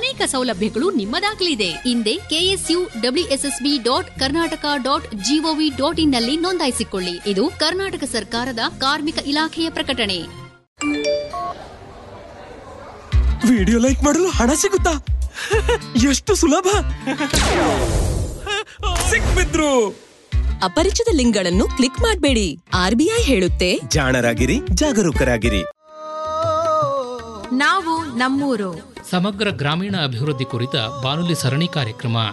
ಅನೇಕ ಸೌಲಭ್ಯಗಳು ನಿಮ್ಮದಾಗಲಿದೆ ಹಿಂದೆ KSU WSSB dot Karnataka dot GOV dot in ನಲ್ಲಿ ನೋಂದಾಯಿಸಿಕೊಳ್ಳಿ ಇದು ಕರ್ನಾಟಕ ಸರ್ಕಾರದ ಕಾರ್ಮಿಕ ಇಲಾಖೆಯ ಪ್ರಕಟಣೆ ವಿಡಿಯೋ ಲೈಕ್ ಮಾಡಲು ಹಣ ಸಿಗುತ್ತಾ ಎಷ್ಟು ಸುಲಭ ಸಿಕ್ಬಿದ್ರು ಅಪರಿಚಿತ ಲಿಂಕ್ಗಳನ್ನು ಕ್ಲಿಕ್ ಮಾಡಬೇಡಿ ಆರ್ಬಿಐ ಹೇಳುತ್ತೆ ಜಾಣರಾಗಿರಿ ಜಾಗರೂಕರಾಗಿರಿ ನಾವು ನಮ್ಮೂರು ಸಮಗ್ರ ಗ್ರಾಮೀಣ ಅಭಿವೃದ್ಧಿ ಕುರಿತ ಬಾನುಲಿ ಸರಣಿ ಕಾರ್ಯಕ್ರಮ